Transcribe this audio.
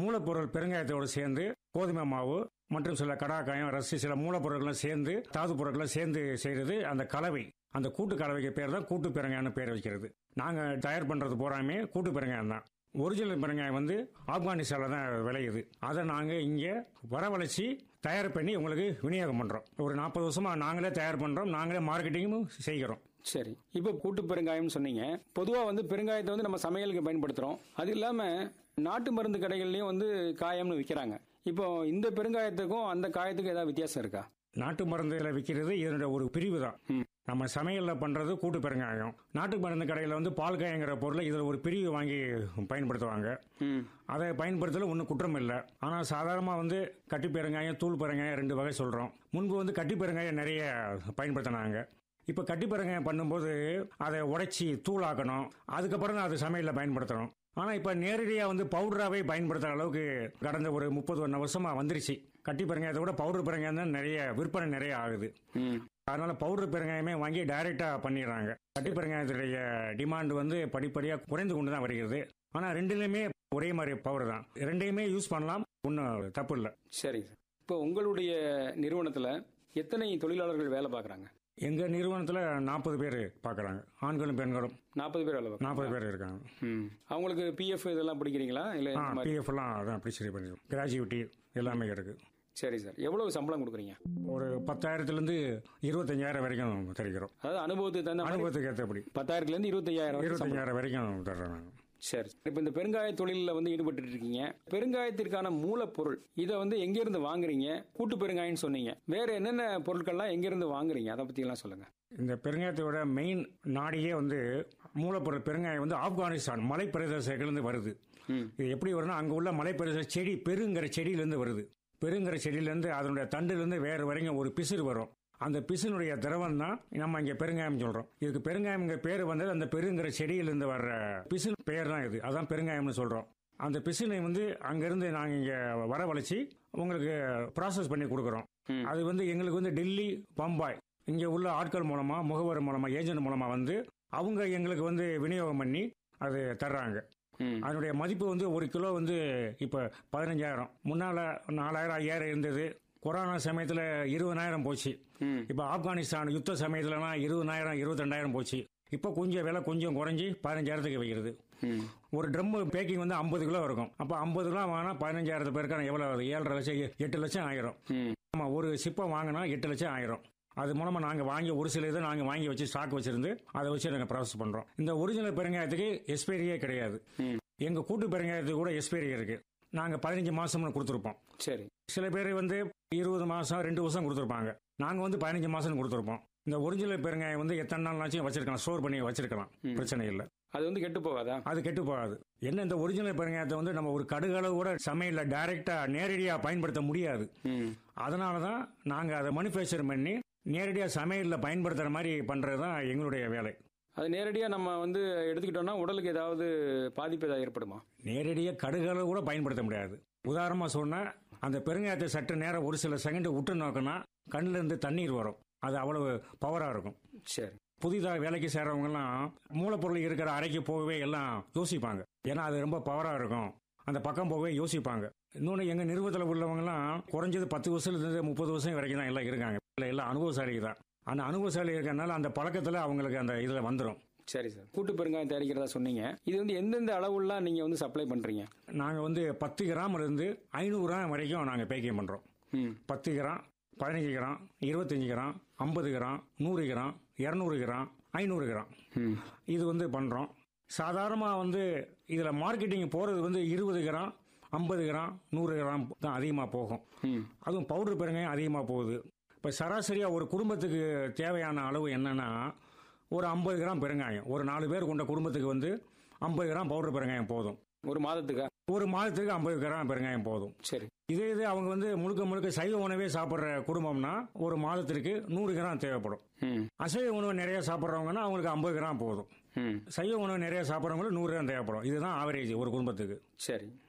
மூலப்பொருள் பெருங்காயத்தோடு சேர்ந்து கோதுமை மாவு மற்றும் சில கடாக்காயம் ரசி சில மூலப்பொருட்களும் சேர்ந்து தாது பொருட்களும் சேர்ந்து செய்கிறது அந்த கலவை அந்த கூட்டு கலவைக்கு பேர் தான் கூட்டு பெருங்காயம்னு பேர் வைக்கிறது நாங்கள் தயார் பண்ணுறது பூராமே கூட்டு பெருங்காயம் தான் ஒரிஜினல் பெருங்காயம் வந்து ஆப்கானிஸ்தானில் தான் விளையுது அதை நாங்கள் இங்கே வரவழைச்சி தயார் பண்ணி உங்களுக்கு விநியோகம் பண்ணுறோம் ஒரு நாற்பது வருஷமாக நாங்களே தயார் பண்ணுறோம் நாங்களே மார்க்கெட்டிங்கும் செய்கிறோம் சரி இப்போ கூட்டு பெருங்காயம்னு சொன்னீங்க பொதுவாக வந்து பெருங்காயத்தை வந்து நம்ம சமையலுக்கு பயன்படுத்துகிறோம் அது இல்லாமல் நாட்டு மருந்து கடைகள்லையும் வந்து காயம்னு விற்கிறாங்க இப்போ இந்த பெருங்காயத்துக்கும் அந்த காயத்துக்கும் ஏதாவது வித்தியாசம் இருக்கா நாட்டு மருந்துகளை விற்கிறது இதனுடைய ஒரு பிரிவு தான் ம். நம்ம சமையலில் பண்ணுறது கூட்டு பெருங்காயம் நாட்டு மருந்து கடையில் வந்து பால் காயங்கிற பொருளை இதில் ஒரு பிரிவு வாங்கி பயன்படுத்துவாங்க ம் அதை பயன்படுத்தல ஒன்றும் குற்றம் இல்லை ஆனால் சாதாரணமாக வந்து கட்டி பெருங்காயம் தூள் பெருங்காயம் ரெண்டு வகை சொல்கிறோம் முன்பு வந்து கட்டி பெருங்காயம் நிறைய பயன்படுத்தினாங்க இப்போ கட்டி பெருங்காயம் பண்ணும்போது அதை உடைச்சி தூளாக்கணும் அதுக்கப்புறம் தான் அது சமையலில் பயன்படுத்தணும் ஆனால் இப்போ நேரடியாக வந்து பவுடராகவே பயன்படுத்துகிற அளவுக்கு கடந்த ஒரு முப்பது ஒன்று வருஷமாக வந்துருச்சு கட்டி பெருங்காயத்தை விட பவுடர் பெருங்காயம் தான் நிறைய விற்பனை நிறைய ஆகுது ம் அதனால பவுடர் பெருங்காயமே வாங்கி டைரக்டா பண்ணிடுறாங்க கட்டி பெருங்காயத்துடைய டிமாண்ட் வந்து படிப்படியாக குறைந்து கொண்டு தான் வருகிறது ஆனால் ரெண்டுலையுமே ஒரே மாதிரி பவர் தான் ரெண்டையுமே யூஸ் பண்ணலாம் ஒன்றும் தப்பு இல்லை சரி சார் இப்போ உங்களுடைய நிறுவனத்தில் எத்தனை தொழிலாளர்கள் வேலை பார்க்குறாங்க எங்கள் நிறுவனத்தில் நாற்பது பேர் பார்க்குறாங்க ஆண்களும் பெண்களும் நாற்பது பேர் வேலை பார்க்குறாங்க நாற்பது பேர் இருக்காங்க ம் அவங்களுக்கு பிஎஃப் இதெல்லாம் பிடிக்கிறீங்களா இல்லை ஆ இந்த மாதிரி பிஎஃப் எல்லாம் அதான் அப்படி சரி பண்ணிடுவோம் கிராஜுவிட்டி எல்லாமே இருக்குது சரி சார் எவ்வளவு சம்பளம் கொடுக்குறீங்க ஒரு பத்தாயிரத்துலேருந்து இருபத்தஞ்சாயிரம் வரைக்கும் தருகிறோம் அதாவது அனுபவத்துக்கு தகுந்த மாதிரி அனுபவத்துக்கு ஏற்றபடி பத்தாயிரத்துலேருந்து இருபத்தையாயிரம் வரைக்கும் சம்பளம். இருபத்தஞ்சாயிரம் வரைக்கும் தர்றோம் சரி இப்போ இந்த பெருங்காய தொழிலில் வந்து ஈடுபட்டு இருக்கீங்க பெருங்காயத்திற்கான மூலப்பொருள் இதை வந்து எங்கேருந்து வாங்குறீங்க கூட்டு பெருங்காயம்னு சொன்னீங்க வேற என்னென்ன பொருட்கள்லாம் எங்கேருந்து வாங்குறீங்க அதை பத்தி எல்லாம் சொல்லுங்க இந்த பெருங்காயத்தோட மெயின் நாடியே வந்து மூலப்பொருள் பெருங்காயம் வந்து ஆப்கானிஸ்தான் மலை பிரதேசங்கள்லேருந்து வருது ம் இது எப்படி வரும்னா அங்கே உள்ள மலை பிரதேச செடி பெருங்கிற செடியிலேருந்து வருது பெருங்கிற செடியிலேருந்து அதனுடைய தண்டுலேருந்து வேறு வரைக்கும் ஒரு பிசிறு வரும் அந்த பிசினுடைய திரவம் தான் நம்ம இங்கே பெருங்காயம் சொல்கிறோம் இதுக்கு பெருங்காயம்ங்கிற பேர் வந்தது அந்த பெருங்கிற செடியிலேருந்து வர்ற பிசின் பேர் தான் இது அதான் பெருங்காயம்னு சொல்கிறோம் அந்த பிசினை வந்து அங்கேருந்து நாங்கள் இங்கே வரவழைச்சி உங்களுக்கு ப்ராசஸ் பண்ணி கொடுக்குறோம் ம். அது வந்து எங்களுக்கு வந்து டெல்லி பம்பாய் இங்கே உள்ள ஆட்கள் மூலமாக முகவர் மூலமாக ஏஜென்ட் மூலமாக வந்து அவங்க எங்களுக்கு வந்து விநியோகம் பண்ணி அது தர்றாங்க ம் அதனுடைய மதிப்பு வந்து ஒரு கிலோ வந்து இப்போ பதினஞ்சாயிரம் முன்னால் நாலாயிரம் ஐயாயிரம் இருந்தது கொரோனா சமயத்தில் இருபதாயிரம் போச்சு ம் இப்போ ஆப்கானிஸ்தான் யுத்த சமயத்துலலாம் இருபதாயிரம் இருபத்தெண்டாயிரம் போச்சு இப்போ கொஞ்சம் விலை கொஞ்சம் குறைஞ்சி பதினஞ்சாயிரத்துக்கு வைக்கிறது ம் ஒரு ட்ரம் பேக்கிங் வந்து ஐம்பது கிலோ இருக்கும் அப்போ ஐம்பது கிலோ வாங்கினா பதினஞ்சாயிரத்து பேருக்கான எவ்வளோ ஆகுது ஏழரை லட்சம் எ- எட்டு லட்சம் ஆயிரும் ம் ஆமா ஒரு சிப்பை வாங்கினா எட்டு லட்சம் ஆயிரும் அது மூலமா நாங்க வாங்கி ஒரு சில இதை நாங்க வாங்கி வச்சு ஸ்டாக் வச்சிருந்து அதை வச்சு நாங்க ப்ராசஸ் பண்றோம் இந்த ஒரிஜினல் பெருங்காயத்துக்கு எக்ஸ்பைரியே கிடையாது ம் எங்க கூட்டு பெருங்காயத்துக்கு கூட எக்ஸ்பைரி இருக்கு நாங்க பதினஞ்சு மாசம்னு கொடுத்துருப்போம் சரி சில பேர் வந்து இருபது மாசம் ரெண்டு வருஷம் கொடுத்துருப்பாங்க நாங்க வந்து பதினஞ்சு மாசம் கொடுத்துருப்போம் இந்த ஒரிஜினல் பெருங்காயம் வந்து எத்தனை நாள்னாச்சும் வச்சிருக்கலாம் ஸ்டோர் பண்ணி வச்சிருக்கலாம் ம். பிரச்சனை இல்லை அது வந்து கெட்டு போகாதா அது கெட்டு போகாது என்ன இந்த ஒரிஜினல் பெருங்காயத்தை வந்து நம்ம ஒரு கடுகளவு கூட சமையல்ல டைரக்டா நேரடியா பயன்படுத்த முடியாது ம் அதனால தான் நாங்கள் அதை மேனுஃபேக்சர் பண்ணி நேரடியாக சமையலில் பயன்படுத்துகிற மாதிரி பண்ணுறது தான் எங்களுடைய வேலை அது நேரடியாக நம்ம வந்து எடுத்துக்கிட்டோம்னா உடலுக்கு ஏதாவது பாதிப்பு ஏதாவது ஏற்படுமா நேரடியாக கடுகளவு கூட பயன்படுத்த முடியாது உதாரணமாக சொன்னால் அந்த பெருங்காயத்தை சற்று நேரம் ஒரு சில செகண்ட் விட்டு நோக்கினா கண்ணுல இருந்து தண்ணீர் வரும் அது அவ்வளவு பவராக இருக்கும் சரி புதிதாக வேலைக்கு சேர்றவங்கலாம் மூலப்பொருள் இருக்கிற அறைக்கு போகவே எல்லாம் யோசிப்பாங்க ஏன்னா அது ரொம்ப பவராக இருக்கும் அந்த பக்கம் போகவே யோசிப்பாங்க இன்னொன்று எங்கள் நிறுவனத்தில் உள்ளவங்கலாம் குறைஞ்சது பத்து வருஷத்துலேருந்து முப்பது வருஷம் வரைக்கும் தான் எல்லாம் இருக்காங்க இல்லை எல்லாம் அனுபவசாலி தான் அந்த அனுபவசாலி இருக்கிறனால அந்த பழக்கத்தில் அவங்களுக்கு அந்த இதில் வந்துடும் சரி சார் கூட்டு பெருங்காயம் தயாரிக்கிறதா சொன்னீங்க இது வந்து எந்தெந்த அளவுலாம் நீங்கள் வந்து சப்ளை பண்ணுறீங்க நாங்கள் வந்து பத்து கிராம் இருந்து ஐநூறு கிராம் வரைக்கும் நாங்கள் பேக்கிங் பண்ணுறோம் ம் பத்து கிராம் பதினஞ்சு கிராம் இருபத்தஞ்சி கிராம் ஐம்பது கிராம் நூறு கிராம் இரநூறு கிராம் ஐநூறு கிராம் ம் இது வந்து பண்ணுறோம் சாதாரணமாக வந்து இதில் மார்க்கெட்டிங் போகிறது வந்து இருபது கிராம் ஐம்பது கிராம் நூறு கிராம் தான் அதிகமாக போகும் ம் அதுவும் பவுடர் பெருங்காயம் அதிகமாக போகுது இப்போ சராசரியாக ஒரு குடும்பத்துக்கு தேவையான அளவு என்னன்னா ஒரு ஐம்பது கிராம் பெருங்காயம் ஒரு நாலு பேர் கொண்ட குடும்பத்துக்கு வந்து ஐம்பது கிராம் பவுடர் பெருங்காயம் போதும் ஒரு மாதத்துக்கா ஒரு மாதத்துக்கு ஐம்பது கிராம் பெருங்காயம் போதும் சரி இதே இது அவங்க வந்து முழுக்க முழுக்க சைவ உணவே சாப்பிட்ற குடும்பம்னா ஒரு மாதத்திற்கு நூறு கிராம் தேவைப்படும் ம் அசைவ உணவு நிறைய சாப்பிட்றவங்கன்னா அவங்களுக்கு ஐம்பது கிராம் போதும் ம் சைவ உணவு நிறைய சாப்பிட்றவங்களுக்கு நூறு கிராம் தேவைப்படும் இதுதான் ஆவரேஜ் ஒரு குடும்பத்துக்கு சரி